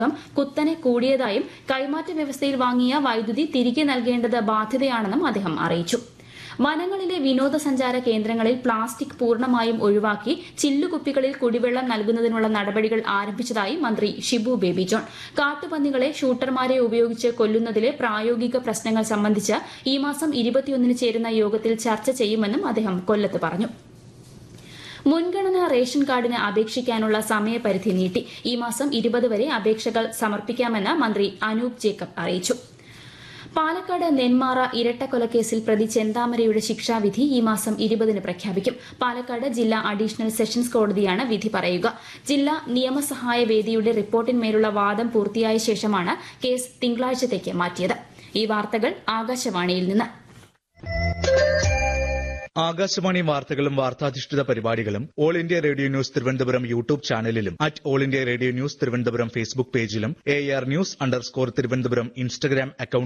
കുത്തനെ കൂടിയതായും കൈമാറ്റ വ്യവസ്ഥയിൽ വാങ്ങിയ വൈദ്യുതി തിരികെ നൽകേണ്ടത് ബാധ്യതയാണെന്നും അദ്ദേഹം അറിയിച്ചു വനങ്ങളിലെ വിനോദസഞ്ചാര കേന്ദ്രങ്ങളിൽ പ്ലാസ്റ്റിക് പൂർണ്ണമായും ഒഴിവാക്കി ചില്ലുകുപ്പികളിൽ കുടിവെള്ളം നൽകുന്നതിനുള്ള നടപടികൾ ആരംഭിച്ചതായി മന്ത്രി ഷിബു ബേബി ജോൺ കാട്ടുപന്നികളെ ഷൂട്ടർമാരെ ഉപയോഗിച്ച് കൊല്ലുന്നതിലെ പ്രായോഗിക പ്രശ്നങ്ങൾ സംബന്ധിച്ച് ഈ മാസം ഇരുപത്തിയൊന്നിന് ചേരുന്ന യോഗത്തിൽ ചർച്ച ചെയ്യുമെന്നും അദ്ദേഹം കൊല്ലത്ത് പറഞ്ഞു മുൻഗണനാ റേഷൻ കാർഡിന് അപേക്ഷിക്കാനുള്ള സമയപരിധി നീട്ടി ഈ മാസം ഇരുപത് വരെ അപേക്ഷകൾ സമർപ്പിക്കാമെന്ന് മന്ത്രി അനൂപ് ജേക്കബ് അറിയിച്ചു പാലക്കാട് നെന്മാറ ഇരട്ടക്കൊലക്കേസിൽ പ്രതി ചെന്താമരയുടെ ശിക്ഷാവിധി ഈ മാസം ഇരുപതിന് പ്രഖ്യാപിക്കും പാലക്കാട് ജില്ലാ അഡീഷണൽ സെഷൻസ് കോടതിയാണ് വിധി പറയുക ജില്ലാ നിയമസഹായ വേദിയുടെ റിപ്പോർട്ടിന്മേലുള്ള വാദം പൂർത്തിയായ ശേഷമാണ് കേസ് തിങ്കളാഴ്ചത്തേക്ക് മാറ്റിയത് ഈ വാർത്തകൾ ആകാശവാണിയിൽ നിന്ന് ആകാശവാണി വാർത്തകളും വാർത്താധിഷ്ഠിത പരിപാടികളും All India Radio news Thiruvananthapuram YouTube ചാനലിലും at All India Radio news Thiruvananthapuram Facebook പേജിലും A R news underscore Thiruvananthapuram Instagram അക്കൌണ്ടിലും